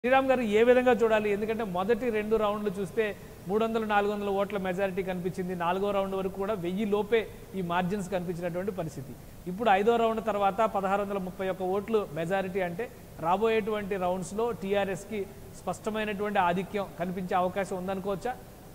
శ్రీరామ్ గారు ఏ విధంగా చూడాలి ఎందుకంటే మొదటి రెండు రౌండ్లు చూస్తే మూడు వందలు నాలుగు వందల ఓట్ల మెజారిటీ కనిపించింది నాలుగో రౌండ్ వరకు కూడా వెయ్యి లోపే ఈ మార్జిన్స్ కనిపించినటువంటి పరిస్థితి ఇప్పుడు ఐదో రౌండ్ తర్వాత పదహారు వందల ముప్పై ఒక్క ఓట్లు మెజారిటీ అంటే రాబోయేటువంటి రౌండ్స్లో టీఆర్ఎస్కి స్పష్టమైనటువంటి ఆధిక్యం కనిపించే అవకాశం ఉందనుకోవచ్చా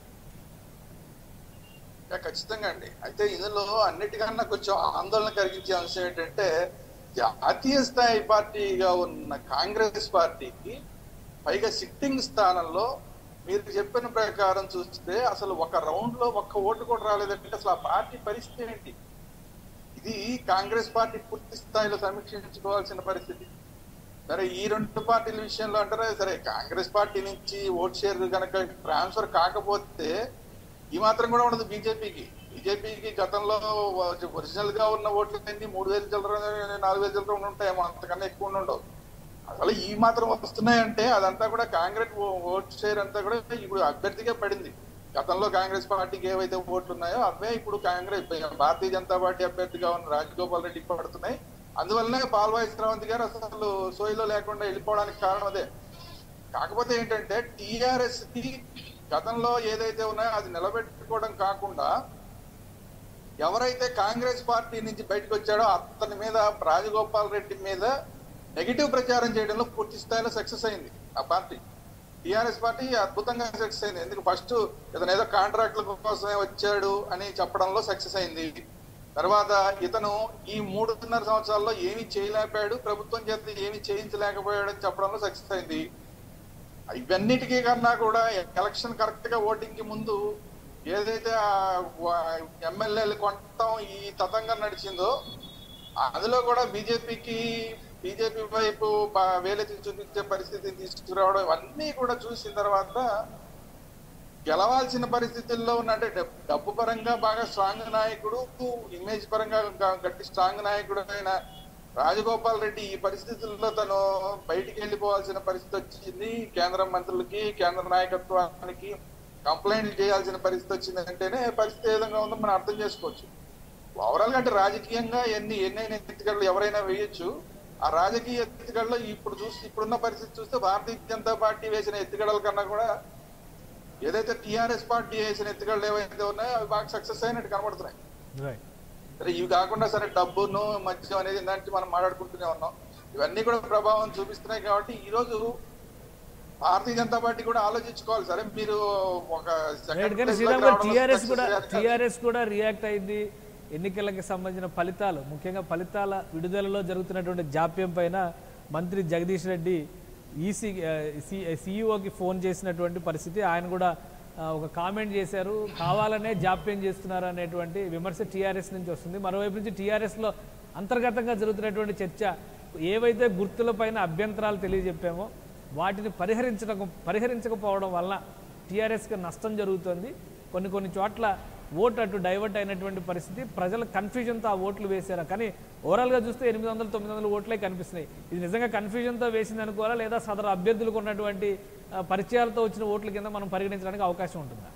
యా, ఖచ్చితంగా అండి అయితే ఇందులో అన్నిటికన్నా కొంచెం ఆందోళన కలిగించే అంశం ఏంటంటే జాతీయ స్థాయి పార్టీగా ఉన్న కాంగ్రెస్ పార్టీకి పైగా సిట్టింగ్ స్థానంలో మీరు చెప్పిన ప్రకారం చూస్తే అసలు ఒక రౌండ్ లో ఒక్క ఓటు కూడా రాలేదంటే అసలు ఆ పార్టీ పరిస్థితి ఏంటి ఇది కాంగ్రెస్ పార్టీ పూర్తి స్థాయిలో సమీక్షించుకోవాల్సిన పరిస్థితి సరే ఈ రెండు పార్టీల విషయంలో అంటారా సరే కాంగ్రెస్ పార్టీ నుంచి ఓట్ షేర్ కనుక ట్రాన్స్ఫర్ కాకపోతే ఈ మాత్రం కూడా ఉండదు బీజేపీకి బీజేపీకి గతంలో ఒరిజినల్ గా ఉన్న ఓట్లు ఎన్ని మూడు వేలు చిల్లర నాలుగు వేలు చిల్లర ఉండి ఉంటాయేమో అంతకన్నా ఎక్కువ ఉండి ఉండవు అసలు ఈ మాత్రం వస్తున్నాయంటే అదంతా కూడా కాంగ్రెస్ ఓ- ఓట్ షేర్ అంతా కూడా ఇప్పుడు అభ్యర్థిగా పడింది గతంలో కాంగ్రెస్ పార్టీకి ఏవైతే ఓట్లు ఉన్నాయో అవే ఇప్పుడు కాంగ్రెస్ భారతీయ జనతా పార్టీ అభ్యర్థిగా ఉన్న రాజగోపాల్ రెడ్డికి పడుతున్నాయి అందువల్లనే పాల్వాయి శ్రవంతి గారు అసలు సోయిలో లేకుండా వెళ్ళిపోవడానికి కారణం అదే కాకపోతే ఏంటంటే టిఆర్ఎస్ కి గతంలో ఏదైతే ఉన్నాయో అది నిలబెట్టుకోవడం కాకుండా ఎవరైతే కాంగ్రెస్ పార్టీ నుంచి బయటకు వచ్చాడో అతని మీద రాజగోపాల్ రెడ్డి మీద నెగిటివ్ ప్రచారం చేయడంలో పూర్తి స్థాయిలో సక్సెస్ అయింది ఆ పార్టీ టిఆర్ఎస్ పార్టీ అద్భుతంగా సక్సెస్ అయింది ఎందుకు ఫస్ట్ ఇతను ఏదో కాంట్రాక్ట్ల కోసమే వచ్చాడు అని చెప్పడంలో సక్సెస్ అయింది తర్వాత ఇతను ఈ మూడున్నర సంవత్సరాల్లో ఏమీ చేయలేకపోయాడు ప్రభుత్వం చేత ఏమీ చేయించలేకపోయాడు అని చెప్పడంలో సక్సెస్ అయింది ఇవన్నిటికీ కన్నా కూడా ఎలక్షన్ కరెక్ట్ గా ఓటింగ్ కి ముందు ఏదైతే ఎమ్మెల్యేలు కొనటం ఈ తతంగా నడిచిందో అందులో కూడా బీజేపీకి బీజేపీ వైపు బా- వేలెత్తి చూపించే పరిస్థితి తీసుకురావడం ఇవన్నీ కూడా చూసిన తర్వాత గెలవాల్సిన పరిస్థితుల్లో ఉన్న అంటే డబ్- డబ్బు పరంగా బాగా స్ట్రాంగ్ నాయకుడు ఇమేజ్ పరంగా గ- గట్టి స్ట్రాంగ్ నాయకుడు అయిన రాజగోపాల్ రెడ్డి ఈ పరిస్థితుల్లో తను బయటికి వెళ్ళిపోవాల్సిన పరిస్థితి వచ్చింది కేంద్ర మంత్రులకి కేంద్ర నాయకత్వానికి కంప్లైంట్ చేయాల్సిన పరిస్థితి వచ్చింది అంటేనే పరిస్థితి ఏ విధంగా ఉందో మనం అర్థం చేసుకోవచ్చు ఓవరాల్ గా అంటే రాజకీయంగా ఎన్ని ఎన్నైనా ఎత్తుగడలు ఎవరైనా వేయొచ్చు ఆ రాజకీయ ఎత్తుగడలో ఇప్పుడు చూసి ఇప్పుడున్న పరిస్థితి చూస్తే భారతీయ జనతా పార్టీ వేసిన ఎత్తుగడల కన్నా కూడా ఏదైతే టిఆర్ఎస్ పార్టీ వేసిన ఎత్తుగడలు ఏవైతే ఉన్నాయో అవి బాగా సక్సెస్ అయినట్టు కనబడుతున్నాయి రైట్ సరే ఇవి కాకుండా సరే డబ్బును మద్యం అనేది దాంట్లో మనం మాట్లాడుకుంటూనే ఉన్నాం ఇవన్నీ కూడా ప్రభావం చూపిస్తున్నాయి కాబట్టి ఈ రోజు భారతీయ జనతా పార్టీ కూడా ఆలోచించుకోవాలి సరే మీరు ఒక second రైట్ కానీ place శ్రీరామ్ లోకి గారు రావడంలో టీఆర్ఎస్ success కూడా అయ్యారు. టీఆర్ఎస్ కూడా రియాక్ట్ అయింది ఎన్నికలకు సంబంధించిన ఫలితాలు ముఖ్యంగా ఫలితాల విడుదలలో జరుగుతున్నటువంటి జాప్యం పైన మంత్రి జగదీష్ రెడ్డి ఈసీ సిఇఓకి ఫోన్ చేసినటువంటి పరిస్థితి ఆయన కూడా ఆ, ఒక కామెంట్ చేశారు కావాలనే జాప్యం చేస్తున్నారు అనేటువంటి విమర్శ టీఆర్ఎస్ నుంచి వస్తుంది మరోవైపు నుంచి టీఆర్ఎస్లో అంతర్గతంగా జరుగుతున్నటువంటి చర్చ ఏవైతే గుర్తులపైన అభ్యంతరాలు తెలియజెప్పామో వాటిని పరిహరించక పరిహరించకపోవడం వల్ల టీఆర్ఎస్కి నష్టం జరుగుతుంది కొన్ని కొన్ని చోట్ల ఓటు అటు డైవర్ట్ అయినటువంటి పరిస్థితి ప్రజల కన్ఫ్యూజన్తో ఆ ఓట్లు వేశారు కానీ ఓవరాల్గా చూస్తే ఎనిమిది వందలు తొమ్మిది వందల ఓట్లే కనిపిస్తున్నాయి ఇది నిజంగా కన్ఫ్యూజన్తో వేసింది అనుకోవాలా లేదా సదరు అభ్యర్థులకు ఉన్నటువంటి ఆ, పరిచయాలతో వచ్చిన ఓట్ల కింద మనం పరిగణించడానికి అవకాశం ఉంటుందా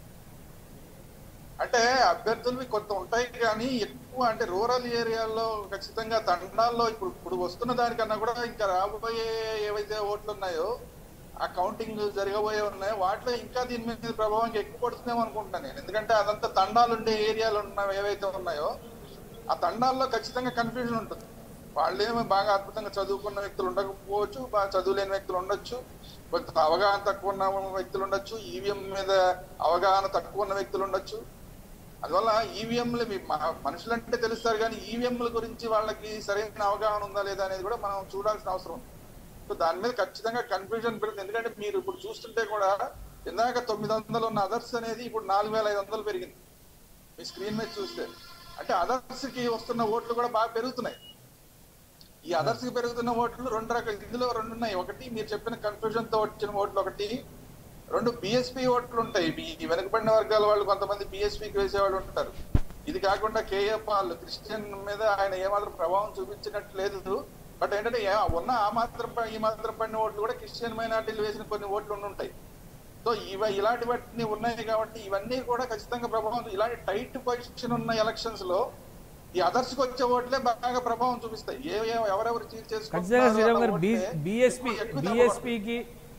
అంటే అభ్యర్థులవి కొంత ఉంటాయి కానీ ఎక్కువ అంటే రూరల్ ఏరియాల్లో ఖచ్చితంగా తండాల్లో ఇప్పుడు ఇప్పుడు వస్తున్న దానికన్నా కూడా ఇంకా రాబోయే ఏవైతే ఓట్లు ఉన్నాయో ఆ కౌంటింగ్ జరగబోయే ఉన్నాయో వాటిలో ఇంకా దీని మీద ప్రభావం ఇంకా ఎక్కువ పడుతుందేమో అనుకుంటున్నాను నేను ఎందుకంటే అదంతా తండాలు ఉండే ఏరియాలు ఉన్న ఏవైతే ఉన్నాయో ఆ తండాల్లో ఖచ్చితంగా కన్ఫ్యూజన్ ఉంటుంది వాళ్ళేమో బాగా అద్భుతంగా చదువుకున్న వ్యక్తులు ఉండకపోవచ్చు బాగా చదువులేని వ్యక్తులు ఉండొచ్చు కొంత అవగాహన తక్కువ ఉన్న వ్యక్తులు ఉండొచ్చు ఈవీఎం మీద అవగాహన తక్కువ ఉన్న వ్యక్తులు ఉండొచ్చు అందువల్ల ఈవీఎంలు మనుషులంటే తెలుస్తారు కానీ ఈవీఎంల గురించి వాళ్ళకి సరైన అవగాహన ఉందా లేదా అనేది కూడా మనం చూడాల్సిన అవసరం ఉంది సో దాని మీద ఖచ్చితంగా కన్ఫ్యూజన్ పెరుగుతుంది ఎందుకంటే మీరు ఇప్పుడు చూస్తుంటే కూడా ఇందాక తొమ్మిది వందలు ఉన్న అదర్స్ అనేది ఇప్పుడు నాలుగు వేల ఐదు వందలు పెరిగింది మీ స్క్రీన్ మీద చూస్తే అంటే అదర్స్ కి వస్తున్న ఓట్లు కూడా బాగా పెరుగుతున్నాయి ఈ అదర్స్ కి పెరుగుతున్న ఓట్లు రెండు రకాల ఇందులో రెండు ఉన్నాయి ఒకటి మీరు చెప్పిన కన్ఫ్యూజన్ తో వచ్చిన ఓట్లు ఒకటి రెండు బిఎస్పీ ఓట్లు ఉంటాయి ఈ వెనుకబడిన వర్గాల వాళ్ళు కొంతమంది బిఎస్పీకి వేసేవాళ్ళు ఉంటారు ఇది కాకుండా కేఎఫ్ వాళ్ళు క్రిస్టియన్ మీద ఆయన ఏమాత్రం ప్రభావం చూపించినట్టు లేదు బట్ ఏంటంటే ఏ- ఉన్న ఆ మాత్రం ప- ఈ మాత్రం పడిన ఓట్లు కూడా క్రిస్టియన్ మైనార్టీలు వేసిన కొన్ని ఓట్లు ఉండి ఉంటాయి సో ఇవ ఇలాంటివన్నీ ఉన్నాయి కాబట్టి ఇవన్నీ కూడా ఖచ్చితంగా ప్రభావం ఇలాంటి టైట్ పొజిషన్ ఉన్న ఎలక్షన్స్ లో ఈ అదర్స్ కి వచ్చే ఓట్లే బాగా ప్రభావం చూపిస్తాయి ఏ ఏ- ఎవరెవరు చీల్ ఖచ్చితంగా శ్రీరామ్ గారు చేసుకుంటున్నారో బీఎస్పీ ఎక్కువ- ఎక్కువ బీఎస్పీకి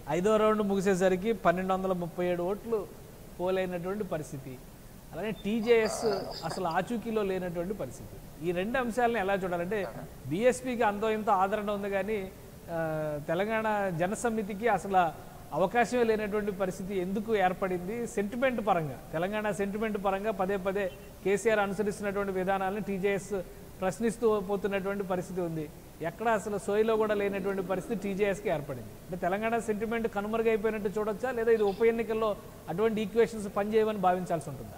ఐదో రౌండ్ ముగిసేసరికి పన్నెండు వందల ముప్పై ఏడు ఓట్లు పోలైనటువంటి పరిస్థితి అలానే టీజేఎస్ అసలు ఆచూకీలో లేనటువంటి పరిస్థితి ఈ రెండు అంశాలను ఎలా చూడాలంటే బీఎస్పీకి అంతో ఇంత ఆదరణ ఉంది కానీ ఆ, తెలంగాణ జనసమితికి అసలు అవకాశమే లేనటువంటి పరిస్థితి ఎందుకు ఏర్పడింది సెంటిమెంట్ పరంగా తెలంగాణ సెంటిమెంట్ పరంగా పదే పదే కేసీఆర్ అనుసరిస్తున్నటువంటి విధానాలను టీజేఎస్ ప్రశ్నిస్తూ పోతున్నటువంటి పరిస్థితి ఉంది ఎక్కడ అసలు సోయిలో కూడా లేనటువంటి పరిస్థితి టీజేఎస్కి ఏర్పడింది అంటే తెలంగాణ సెంటిమెంట్ కనుమరుగైపోయినట్టు చూడొచ్చా లేదా ఇది ఉప ఎన్నికల్లో అటువంటి ఈక్వేషన్స్ పనిచేయమని భావించాల్సి ఉంటుందా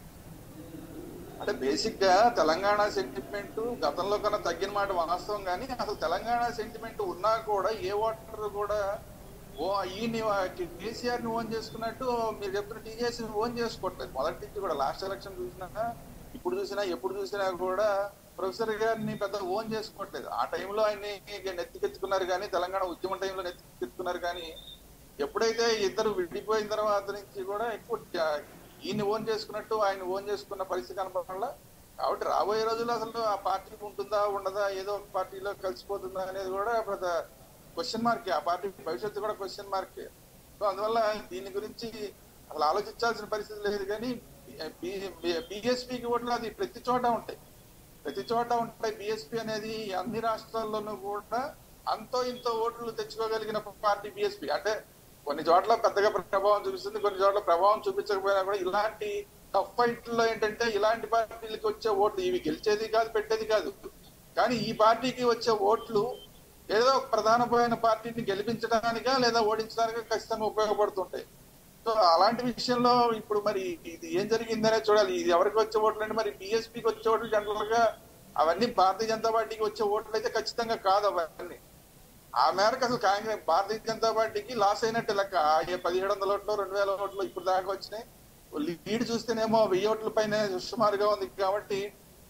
అంటే బేసిక్ గా తెలంగాణ సెంటిమెంట్ గతంలో కన్నా తగ్గిన మాట వాస్తవం కానీ అసలు తెలంగాణ సెంటిమెంట్ ఉన్నా కూడా ఏ ఓటర్ కూడా ఓ ఈ కేసీఆర్ ని ఓన్ చేసుకున్నట్టు మీరు చెప్తున్న టీజేఎస్ ఓన్ చేసుకోవట్లేదు మొదటి నుంచి కూడా లాస్ట్ ఎలక్షన్ చూసినా ఇప్పుడు చూసినా ఎప్పుడు చూసినా కూడా ప్రొఫెసర్ గారిని పెద్ద ఓన్ చేసుకోవట్లేదు ఆ టైంలో ఆయన్ని నెత్తికెత్తుకున్నారు కానీ తెలంగాణ ఉద్యమం టైంలో నెత్తికెత్తుకున్నారు కానీ ఎప్పుడైతే ఇద్దరు విడిపోయిన తర్వాత నుంచి కూడా ఎక్కువ జా- ఈయన్ని ఓన్ చేసుకున్నట్టు ఆయన ఓన్ చేసుకున్న పరిస్థితి కనపడాల కాబట్టి రాబోయే రోజుల్లో అసలు ఆ పార్టీ ఉంటుందా ఉండదా ఏదో ఒక పార్టీలో కలిసిపోతుందా అనేది కూడా పెద్ద క్వశ్చన్ మార్కే ఆ పార్టీ భవిష్యత్తు కూడా క్వశ్చన్ మార్కే సో అందువల్ల దీని గురించి అసలు ఆలోచించాల్సిన పరిస్థితి లేదు కానీ బిఎస్పీకి ఓట్లు అది ప్రతి చోట ఉంటాయి ప్రతి చోట ఉంటాయి బిఎస్పీ అనేది అన్ని రాష్ట్రాల్లోనూ కూడా అంతో ఇంతో ఓట్లు తెచ్చుకోగలిగిన పార్టీ బిఎస్పీ అంటే కొన్ని చోట్ల పెద్దగా ప్రభావం చూపిస్తుంది కొన్ని చోట్ల ప్రభావం చూపించకపోయినా కూడా ఇలాంటి టఫ్ ఫైట్ లో ఏంటంటే ఇలాంటి పార్టీలకి వచ్చే ఓట్లు ఇవి గెలిచేది కాదు పెట్టేది కాదు కానీ ఈ పార్టీకి వచ్చే ఓట్లు ఏదో ఒక ప్రధానమైన పార్టీని గెలిపించడానికా లేదా ఓడించడానికా ఖచ్చితంగా ఉపయోగపడుతుంటాయి సో అలాంటి విషయంలో ఇప్పుడు మరి ఇది ఏం జరిగిందనే చూడాలి ఇది ఎవరికి వచ్చే ఓట్లు అంటే మరి బిఎస్పీకి వచ్చే ఓట్లు జనరల్ గా అవన్నీ భారతీయ జనతా పార్టీకి వచ్చే ఓట్లు అయితే ఖచ్చితంగా కాదు అవన్నీ ఆ మేరకు అసలు కాంగ్రెస్ భారతీయ జనతా పార్టీకి లాస్ అయినట్టు లెక్క ఆ ఏ పదిహేడు వందల ఓట్లు రెండు వేల ఓట్లు ఇప్పుడు దాకా వచ్చినాయి లీడ్ చూస్తేనేమో వెయ్యి ఓట్ల పైన సుమారుగా ఉంది కాబట్టి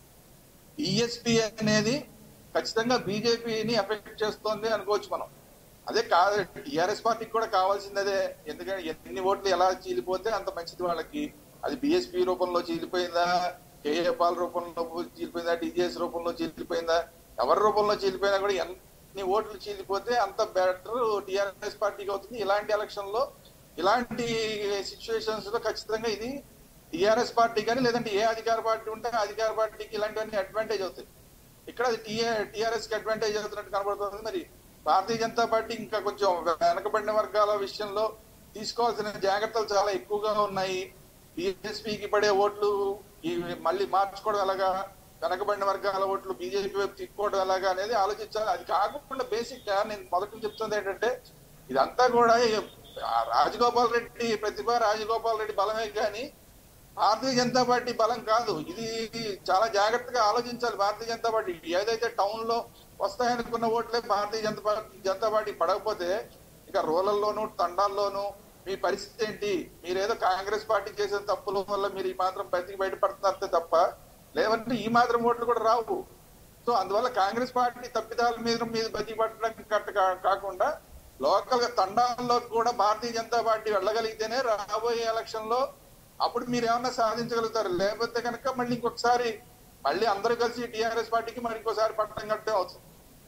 ఈఎస్పీ అనేది ఖచ్చితంగా బీజేపీని ఎఫెక్ట్ చేస్తోంది అనుకోవచ్చు మనం అదే కాదు టిఆర్ఎస్ పార్టీకి కూడా కావాల్సింది అదే ఎందుకంటే ఎన్ని ఓట్లు ఎలా చీలిపోతే అంత మంచిది వాళ్ళకి అది బిఎస్పీ రూపంలో చీలిపోయిందా కేఏ పాల్ రూపంలో చీలిపోయిందా టీజీఎస్ రూపంలో చీలిపోయిందా ఎవరి రూపంలో చీలిపోయినా కూడా ఎన్ని ఓట్లు చీలిపోతే అంత బెటర్ టిఆర్ఎస్ పార్టీకి అవుతుంది ఇలాంటి ఎలక్షన్ లో ఇలాంటి సిచ్యువేషన్స్ లో ఖచ్చితంగా ఇది టిఆర్ఎస్ పార్టీ కానీ లేదంటే ఏ అధికార పార్టీ ఉంటే ఆ అధికార పార్టీకి ఇలాంటివన్నీ అడ్వాంటేజ్ అవుతాయి ఇక్కడ అది టిఆర్ఎస్ కి అడ్వాంటేజ్ అవుతున్నట్టు కనబడుతుంది మరి భారతీయ జనతా పార్టీ ఇంకా కొంచెం వెనకబడిన వర్గాల విషయంలో తీసుకోవాల్సిన జాగ్రత్తలు చాలా ఎక్కువగా ఉన్నాయి బిఎస్పీకి పడే ఓట్లు ఈ మళ్ళీ మార్చుకోవడం ఎలాగా వెనకబడిన వర్గాల ఓట్లు బీజేపీ వైపు తిప్పుకోవడం ఎలాగా అనేది ఆలోచించాలి అది కాకుండా బేసిక్ గా నేను మొదటి చెప్తుంది ఏంటంటే ఇదంతా కూడా ఆ రాజగోపాల్ రెడ్డి ప్రతిభ రాజగోపాల్ రెడ్డి బలమే కానీ భారతీయ జనతా పార్టీ బలం కాదు ఇది చాలా జాగ్రత్తగా ఆలోచించాలి భారతీయ జనతా పార్టీ ఏదైతే టౌన్ లో వస్తాయనుకున్న ఓట్లే భారతీయ జనతా పార్టీ జనతా పార్టీ పడకపోతే ఇక రూరల్లోను తండాల్లోను మీ పరిస్థితి ఏంటి మీరేదో కాంగ్రెస్ పార్టీ చేసిన తప్పుల వల్ల మీరు ఈ మాత్రం బతికి బయటపడుతున్నారంటే తప్ప లేదంటే ఈ మాత్రం ఓట్లు కూడా రావు సో అందువల్ల కాంగ్రెస్ పార్టీ తప్పిదాల మీద మీద బతికి పట్టడానికి కట్ట కా- కాకుండా లోకల్ గా తండాల్లో కూడా భారతీయ జనతా పార్టీ వెళ్ళగలిగితేనే రాబోయే ఎలక్షన్ లో అప్పుడు మీరు ఏమన్నా సాధించగలుగుతారు లేకపోతే కనుక మళ్ళీ ఇంకొకసారి మళ్ళీ అందరూ కలిసి టిఆర్ఎస్ పార్టీకి మరి ఇంకోసారి పట్టడం కట్టే అవుతుంది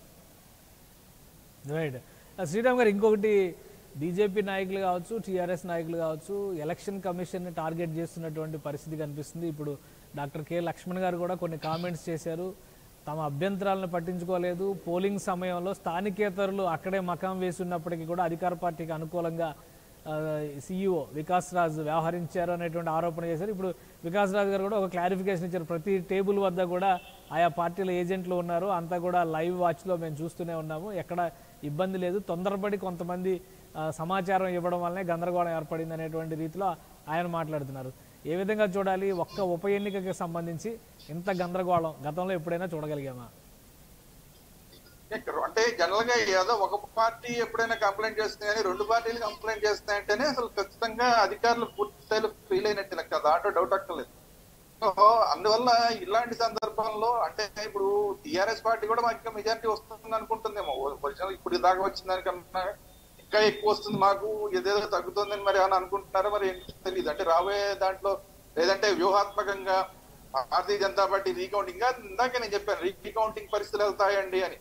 రైట్ శ్రీరామ్ గారు ఇంకొకటి బీజేపీ నాయకులు కావచ్చు టీఆర్ఎస్ నాయకులు కావచ్చు ఎలక్షన్ కమిషన్ టార్గెట్ చేస్తున్నటువంటి పరిస్థితి కనిపిస్తుంది ఇప్పుడు డాక్టర్ కె లక్ష్మణ్ గారు కూడా కొన్ని కామెంట్స్ చేశారు తమ అభ్యంతరాలను పట్టించుకోలేదు పోలింగ్ సమయంలో స్థానికేతరులు అక్కడే మకాం వేసి ఉన్నప్పటికీ కూడా అధికార పార్టీకి అనుకూలంగా సీఈఓ వికాస్ రాజ్ వ్యవహరించారు అనేటువంటి ఆరోపణ చేశారు ఇప్పుడు వికాస్ రాజ్ గారు కూడా ఒక క్లారిఫికేషన్ ఇచ్చారు ప్రతి టేబుల్ వద్ద కూడా ఆయా పార్టీల ఏజెంట్లు ఉన్నారు అంతా కూడా లైవ్ వాచ్లో మేము చూస్తూనే ఉన్నాము ఎక్కడ ఇబ్బంది లేదు తొందరపడి కొంతమంది ఆ, సమాచారం ఇవ్వడం వల్లనే గందరగోళం ఏర్పడింది అనేటువంటి రీతిలో ఆయన మాట్లాడుతున్నారు ఏ విధంగా చూడాలి ఒక్క ఉప ఎన్నికకి సంబంధించి ఇంత గందరగోళం గతంలో ఎప్పుడైనా చూడగలిగామా ఇక్కడ అంటే జనరల్ గా ఏదో ఒక పార్టీ ఎప్పుడైనా కంప్లైంట్ చేస్తుంది కానీ రెండు పార్టీలు కంప్లైంట్ చేస్తున్నాయంటేనే అసలు ఖచ్చితంగా అధికారులు పూర్తి స్థాయిలో ఫెయిల్ అయినట్టు లెక్క దాంట్లో డౌట్ అక్కర్లేదు సో అందువల్ల ఇలాంటి సందర్భంలో అంటే ఇప్పుడు టిఆర్ఎస్ పార్టీ కూడా మాకు ఇంకా మెజారిటీ వస్తుంది అనుకుంటుందేమో ఒరిజినల్ ఇప్పుడు దాకా వచ్చిన దానికన్నా ఇంకా ఎక్కువ వస్తుంది మాకు ఏదేదో తగ్గుతుందని మరి ఏమైనా అనుకుంటున్నారో మరి ఏంటో తెలియదు అంటే రాబోయే దాంట్లో లేదంటే వ్యూహాత్మకంగా భారతీయ జనతా పార్టీ రీకౌంటింగ్ ఇందాకే నేను చెప్పాను రీకౌంటింగ్ పరిస్థితులు వెళ్తాయండి అని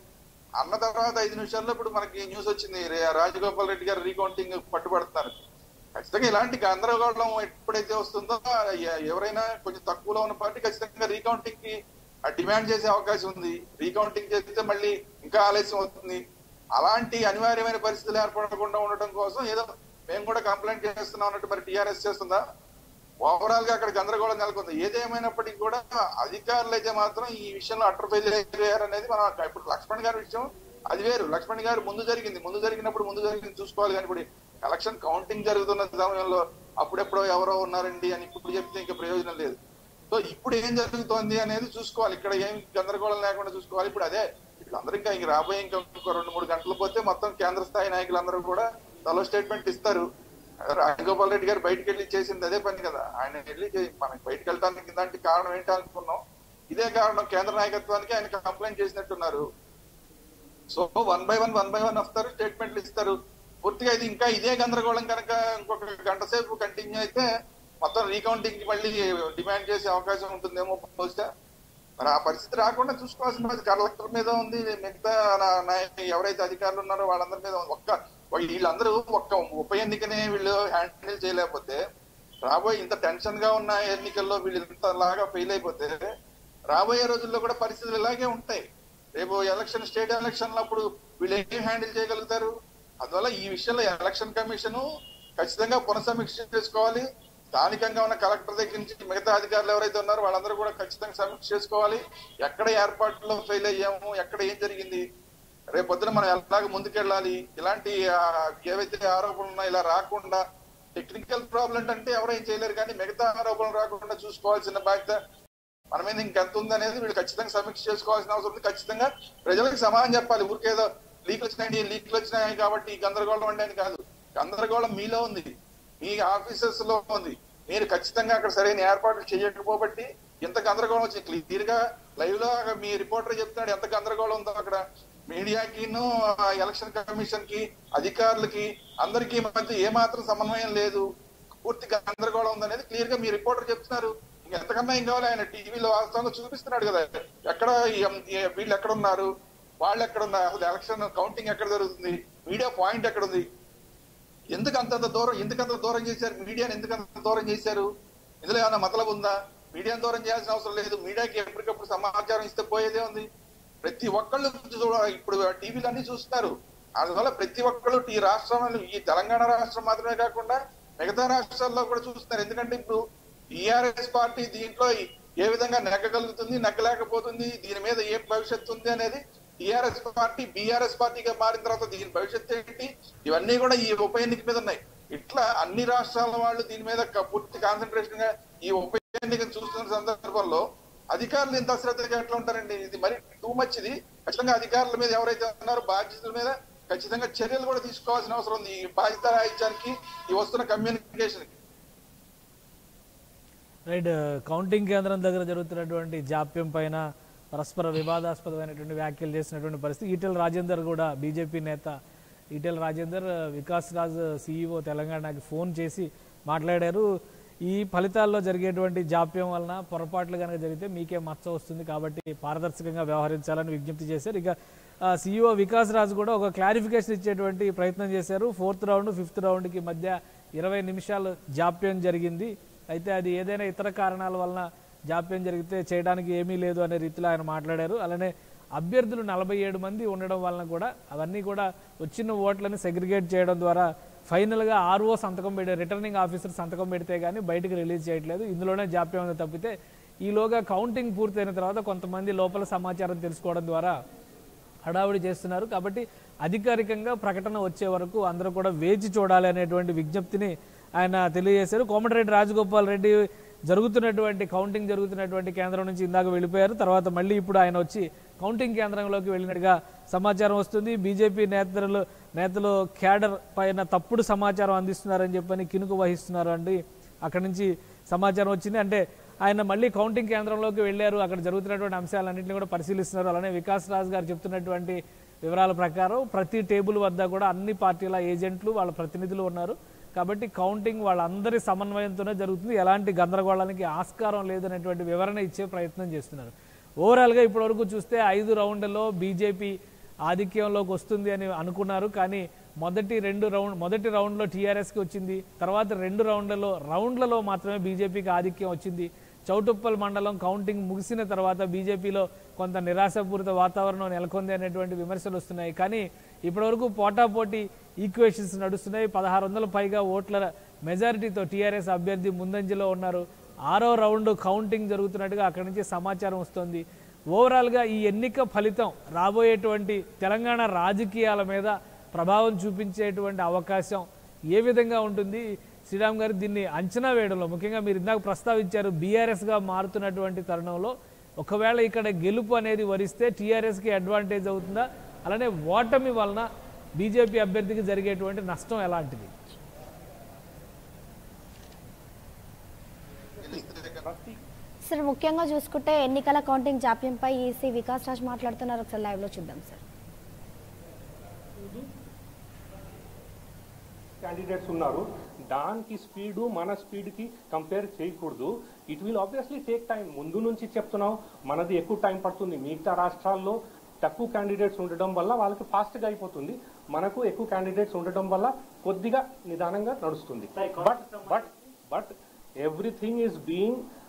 అన్న తర్వాత ఐదు నిమిషాల్లో ఇప్పుడు మనకి న్యూస్ వచ్చింది రే- రాజగోపాల్ రెడ్డి గారు రీకౌంటింగ్ పట్టుబడుతున్నారు ఖచ్చితంగా ఇలాంటి గందరగోళం ఎప్పుడైతే వస్తుందో ఎ- ఎవరైనా కొంచెం తక్కువలో ఉన్న పార్టీ ఖచ్చితంగా రీకౌంటింగ్ కి డిమాండ్ చేసే అవకాశం ఉంది రీకౌంటింగ్ చేస్తే మళ్ళీ ఇంకా ఆలస్యం అవుతుంది అలాంటి అనివార్యమైన పరిస్థితులు ఏర్పడకుండా ఉండటం కోసం ఏదో మేము కూడా కంప్లైంట్ చేస్తున్నాం అన్నట్టు మరి టీఆర్ఎస్ చేస్తుందా ఓవరాల్ గా అక్కడ గందరగోళం నెలకొంది ఏదేమైనప్పటికీ కూడా అధికారులు అయితే మాత్రం ఈ విషయంలో అటర్ ఫెయిల్ అయ్యారు అనేది మనం ఇప్పుడు లక్ష్మణ్ గారి విషయం అది వేరు లక్ష్మణ్ గారు ముందు జరిగింది ముందు జరిగినప్పుడు ముందు జరిగింది చూసుకోవాలి కానీ ఇప్పుడు ఎలక్షన్ కౌంటింగ్ జరుగుతున్న సమయంలో అప్పుడెప్పుడో ఎవరో ఉన్నారండి అని ఇప్పుడు చెప్తే ఇంకా ప్రయోజనం లేదు సో ఇప్పుడు ఏం జరుగుతోంది అనేది చూసుకోవాలి ఇక్కడ ఏం గందరగోళం లేకుండా చూసుకోవాలి ఇప్పుడు అదే వీళ్ళందరూ ఇంకా ఇంక రాబోయే ఇంకా ఇంకో రెండు మూడు గంటలు పోతే మొత్తం కేంద్ర స్థాయి నాయకులందరూ కూడా తలో స్టేట్మెంట్ ఇస్తారు రాజగోపాల్ రెడ్డి గారు బయటకు వెళ్ళి చేసింది అదే పని కదా ఆయన వెళ్ళి చే- మనకి బయటకు వెళ్ళడానికి ఇలాంటి కారణం ఏంటి అనుకున్నాం ఇదే కారణం కేంద్ర నాయకత్వానికి ఆయన కంప్లైంట్ చేసినట్టున్నారు so one by one one by one వస్తారు స్టేట్మెంట్లు ఇస్తారు పూర్తిగా ఇది ఇంకా ఇదే గందరగోళం కనుక ఇంకొక గంట సేపు కంటిన్యూ అయితే మొత్తం రీకౌంటింగ్ కి మళ్ళీ డిమాండ్ చేసే అవకాశం ఉంటుందేమో బహుశా మరి ఆ పరిస్థితి రాకుండా చూసుకోవాల్సిన బాధ్యత కలెక్టర్ మీద ఉంది మిగతా నా- నా- ఎవరైతే అధికారులు ఉన్నారో వాళ్ళందరి మీద ఉంది. ఒక్క వీళ్ళందరూ ఒక్క ఉప ఎన్నికనే వీళ్ళు హ్యాండిల్ చేయలేకపోతే రాబోయే ఇంత టెన్షన్ గా ఉన్న ఎన్నికల్లో వీళ్ళు ఇంతలాగా ఫెయిల్ అయిపోతే రాబోయే రోజుల్లో కూడా పరిస్థితులు ఇలాగే ఉంటాయి రేపు ఎలక్షన్ స్టేట్ ఎలక్షన్ అప్పుడు వీళ్ళు ఏం హ్యాండిల్ చేయగలుగుతారు అందువల్ల ఈ విషయంలో ఎలక్షన్ కమిషన్ ఖచ్చితంగా పునఃసమీక్ష చేసుకోవాలి స్థానికంగా ఉన్న కలెక్టర్ దగ్గర నుంచి మిగతా అధికారులు ఎవరైతే ఉన్నారో వాళ్ళందరూ కూడా ఖచ్చితంగా సమీక్ష చేసుకోవాలి ఎక్కడ ఏర్పాట్లో ఫెయిల్ అయ్యాము ఎక్కడ ఏం జరిగింది రేపు పొద్దున మనం ఎలాగ ముందుకెళ్ళాలి ఇలాంటి ఆ, ఏవైతే ఆరోపణలు ఉన్నాయో ఇలా రాకుండా టెక్నికల్ ప్రాబ్లం అంటే ఎవరు ఏం చేయలేరు కానీ మిగతా ఆరోపణలు రాకుండా చూసుకోవాల్సిన బాధ్యత మన మీద ఇంకెంత ఉంది అనేది వీళ్ళు ఖచ్చితంగా సమీక్ష చేసుకోవాల్సిన అవసరం ఉంది ఖచ్చితంగా ప్రజలకు సమాధానం చెప్పాలి ఊరికేదో లీకులు వచ్చినాయి లీకులు వచ్చినాయి కాబట్టి ఈ గందరగోళం అండి అని కాదు గందరగోళం మీలో ఉంది మీ ఆఫీసర్స్ లో ఉంది మీరు ఖచ్చితంగా అక్కడ సరైన ఏర్పాట్లు చేయకపోబట్టి ఎంత గందరగోళం వచ్చింది క్లియర్ గా లైవ్ లో మీ రిపోర్టర్ చెప్తున్నాడు ఎంత గందరగోళం ఉందో అక్కడ మీడియాకిను ఎలక్షన్ కమిషన్ కి అధికారులకి అందరికీ మధ్య ఏమాత్రం సమన్వయం లేదు పూర్తి గందరగోళం ఉందనేది క్లియర్ గా మీ రిపోర్టర్ చెప్తున్నారు ఇంకా ఎంతకన్నా ఏం కావాలి ఆయన టీవీలో వాస్తవంగా చూపిస్తున్నాడు కదా ఎక్కడ ఈ- ఈ వీళ్ళు ఎక్కడ ఉన్నారు వాళ్ళు ఎక్కడ ఉన్నారు అసలు ఎలక్షన్ కౌంటింగ్ ఎక్కడ జరుగుతుంది మీడియా పాయింట్ ఎక్కడ ఉంది ఎందుకు అంతంత దూరం ఎందుకు అంత దూరం చేశారు మీడియాని ఎందుకు అంత దూరం చేశారు ఇందులో ఏమైనా మతలబు ఉందా మీడియాని దూరం చేయాల్సిన అవసరం లేదు మీడియాకి ఎప్పటికప్పుడు సమాచారం ఇస్తే పోయేదే ఉంది ప్రతి ఒక్కళ్ళు చూడ ఇప్పుడు టీవీలు అన్ని చూస్తున్నారు అందువల్ల ప్రతి ఒక్కళ్ళు ఈ రాష్ట్రంలో ఈ తెలంగాణ రాష్ట్రం మాత్రమే కాకుండా మిగతా రాష్ట్రాల్లో కూడా చూస్తున్నారు ఎందుకంటే ఇప్పుడు టిఆర్ఎస్ పార్టీ దీంట్లో ఏ విధంగా నెగ్గగలుగుతుంది నెగ్గలేకపోతుంది దీని మీద ఏ భవిష్యత్తు ఉంది అనేది టిఆర్ఎస్ పార్టీ బీఆర్ఎస్ పార్టీగా మారిన తర్వాత దీని భవిష్యత్తు ఏంటి ఇవన్నీ కూడా ఈ ఉప ఎన్నిక మీద ఉన్నాయి ఇట్లా అన్ని రాష్ట్రాల వాళ్ళు దీని మీద క- పూర్తి కాన్సన్ట్రేషన్ గా ఈ ఉప ఎన్నికను చూస్తున్న సందర్భంలో అధికారులు ఇంత అశ్రద్ధగా ఎట్లా ఉంటారండి ఇది మరి టూ మచ్ ఇది ఖచ్చితంగా అధికారుల మీద ఎవరైతే ఉన్నారో బాధ్యతల మీద ఖచ్చితంగా చర్యలు కూడా తీసుకోవాల్సిన అవసరం ఉంది ఈ బాధ్యత రాయించడానికి ఈ వస్తున్న కమ్యూనికేషన్ కి రైట్ కౌంటింగ్ కేంద్రం దగ్గర జరుగుతున్నటువంటి జాప్యం పైన పరస్పర వివాదాస్పదమైనటువంటి వ్యాఖ్యలు చేసినటువంటి పరిస్థితి ఈటెల రాజేందర్ కూడా బీజేపీ నేత ఈటెల రాజేందర్ వికాస్ రాజ్ సీఈఓ తెలంగాణకి ఫోన్ చేసి మాట్లాడారు ఈ ఫలితాల్లో జరిగేటువంటి జాప్యం వలన పొరపాట్లు కనుక జరిగితే మీకే మచ్చ వస్తుంది కాబట్టి పారదర్శకంగా వ్యవహరించాలని విజ్ఞప్తి చేశారు ఇక సీఈఓ వికాస్ రాజ్ కూడా ఒక క్లారిఫికేషన్ ఇచ్చేటువంటి ప్రయత్నం చేశారు ఫోర్త్ రౌండ్ ఫిఫ్త్ రౌండ్కి మధ్య ఇరవై నిమిషాలు జాప్యం జరిగింది అయితే అది ఏదైనా ఇతర కారణాల వలన జాప్యం జరిగితే చేయడానికి ఏమీ లేదు అనే రీతిలో ఆయన మాట్లాడారు అలానే అభ్యర్థులు నలభై ఏడు మంది ఉండడం వలన కూడా అవన్నీ కూడా వచ్చిన ఓట్లని సెగ్రిగేట్ చేయడం ద్వారా ఫైనల్గా ఆర్ఓ సంతకం పెడే రిటర్నింగ్ ఆఫీసర్ సంతకం పెడితే కానీ బయటకు రిలీజ్ చేయట్లేదు ఇందులోనే జాప్యం ఉంది తప్పితే ఈలోగా కౌంటింగ్ పూర్తయిన తర్వాత కొంతమంది లోపల సమాచారం తెలుసుకోవడం ద్వారా హడావుడి చేస్తున్నారు కాబట్టి అధికారికంగా ప్రకటన వచ్చే వరకు అందరూ కూడా వేచి చూడాలి అనేటువంటి విజ్ఞప్తిని ఆయన తెలియజేశారు కోమటిరెడ్డి రాజగోపాల్ రెడ్డి జరుగుతున్నటువంటి కౌంటింగ్ జరుగుతున్నటువంటి కేంద్రం నుంచి ఇందాక వెళ్ళిపోయారు తర్వాత మళ్ళీ ఇప్పుడు ఆయన వచ్చి కౌంటింగ్ కేంద్రంలోకి వెళ్ళినట్టుగా సమాచారం వస్తుంది బీజేపీ నేతలు నేతలు క్యాడర్ పైన తప్పుడు సమాచారం అందిస్తున్నారని చెప్పని కినుకు వహిస్తున్నారు అండి అక్కడి నుంచి సమాచారం వచ్చింది అంటే ఆయన మళ్ళీ కౌంటింగ్ కేంద్రంలోకి వెళ్ళారు అక్కడ జరుగుతున్నటువంటి అంశాలన్నింటినీ కూడా పరిశీలిస్తున్నారు అలానే వికాస్ రాజ్ గారు చెప్తున్నటువంటి వివరాల ప్రకారం ప్రతి టేబుల్ వద్ద కూడా అన్ని పార్టీల ఏజెంట్లు వాళ్ళ ప్రతినిధులు ఉన్నారు కాబట్టి కౌంటింగ్ వాళ్ళందరి సమన్వయంతోనే జరుగుతుంది ఎలాంటి గందరగోళానికి ఆస్కారం లేదనేటువంటి వివరణ ఇచ్చే ప్రయత్నం చేస్తున్నారు ఓవరాల్గా ఇప్పటివరకు చూస్తే ఐదు రౌండ్లలో బీజేపీ ఆధిక్యంలోకి వస్తుంది అని అనుకున్నారు కానీ మొదటి రెండు రౌండ్ మొదటి రౌండ్లో టీఆర్ఎస్కి వచ్చింది తర్వాత రెండు రౌండ్లలో రౌండ్లలో మాత్రమే బీజేపీకి ఆధిక్యం వచ్చింది చౌటుప్పల్ మండలం కౌంటింగ్ ముగిసిన తర్వాత బీజేపీలో కొంత నిరాశపూరిత వాతావరణం నెలకొంది అనేటువంటి విమర్శలు వస్తున్నాయి కానీ ఇప్పటివరకు పోటాపోటీ ఈక్వేషన్స్ నడుస్తున్నాయి పదహారు వందల పైగా ఓట్ల మెజారిటీతో టీఆర్ఎస్ అభ్యర్థి ముందంజలో ఉన్నారు ఆరో రౌండ్ కౌంటింగ్ జరుగుతున్నట్టుగా అక్కడి నుంచి సమాచారం వస్తోంది ఓవరాల్గా ఈ ఎన్నిక ఫలితం రాబోయేటువంటి తెలంగాణ రాజకీయాల మీద ప్రభావం చూపించేటువంటి అవకాశం ఏ విధంగా ఉంటుంది శ్రీరామ్ గారు దీన్ని అంచనా వేయడంలో ముఖ్యంగా మీరు ఇందాక ప్రస్తావించారు బీఆర్ఎస్గా మారుతున్నటువంటి తరుణంలో ఒకవేళ ఇక్కడ గెలుపు అనేది వరిస్తే టీఆర్ఎస్కి అడ్వాంటేజ్ అవుతుందా అలానే ఓటమి వలన బీజేపీ అభ్యర్థికి జరిగేటువంటి నష్టం ఎలాంటిది గెలిస్తే కనుక సార్ ముఖ్యంగా చూసుకుంటే ఎన్నికల కౌంటింగ్ జాప్యంపై ఈసీ వికాస్ రాజ్ మాట్లాడుతున్నారు ఒకసారి లైవ్ లో చూద్దాం సార్ క్యాండిడేట్స్ ఉన్నారు దానికి స్పీడ్ మన స్పీడ్ కి కంపేర్ చేయకూడదు it will obviously take time ముందు నుంచి చెప్తున్నాం మనది ఎక్కువ టైం పడుతుంది మిగతా రాష్ట్రాల్లో తక్కువ క్యాండిడేట్స్ ఉండడం వల్ల వాళ్ళకి ఫాస్ట్ గా అయిపోతుంది మనకు ఎక్కువ క్యాండిడేట్స్ ఉండడం వల్ల కొద్దిగా నిదానంగా నడుస్తుంది but but but everything is being